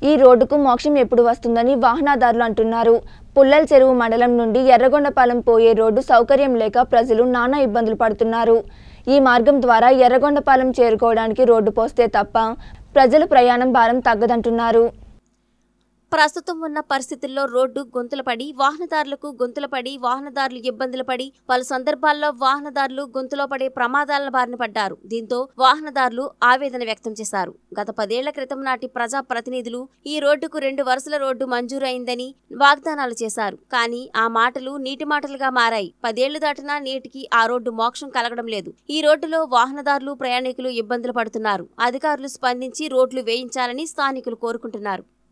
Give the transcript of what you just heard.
ఈ రోడ్డుకు మోక్షం ఎప్పుడు వస్తుందని వాహనదారులు అంటున్నారు పుల్లల చెరువు మండలం నుండి ఎర్రగొండపాలెం పోయే రోడ్డు సౌకర్యం లేక ప్రజలు నానా ఇబ్బందులు పడుతున్నారు ఈ మార్గం ద్వారా ఎర్రగొండపాలెం చేరుకోవడానికి రోడ్డు పోస్తే తప్ప ప్రజలు ప్రయాణం భారం తగ్గదంటున్నారు ప్రస్తుతం ఉన్న పరిస్థితుల్లో రోడ్డు గొంతులు పడి వాహనదారులకు గొంతులు పడి వాహనదారులు ఇబ్బందులు పడి పలు సందర్భాల్లో వాహనదారులు గొంతులో పడే ప్రమాదాల బారిన పడ్డారు దీంతో వాహనదారులు ఆవేదన వ్యక్తం చేశారు గత పదేళ్ల క్రితం నాటి ప్రజా ప్రతినిధులు ఈ రోడ్డుకు రెండు వరుసల రోడ్డు మంజూరు అయిందని వాగ్దానాలు చేశారు కానీ ఆ మాటలు నీటి మాటలుగా మారాయి పదేళ్లు దాటినా నేటికి ఆ రోడ్డు మోక్షం కలగడం లేదు ఈ రోడ్డులో వాహనదారులు ప్రయాణికులు ఇబ్బందులు పడుతున్నారు అధికారులు స్పందించి రోడ్లు వేయించాలని స్థానికులు కోరుకుంటున్నారు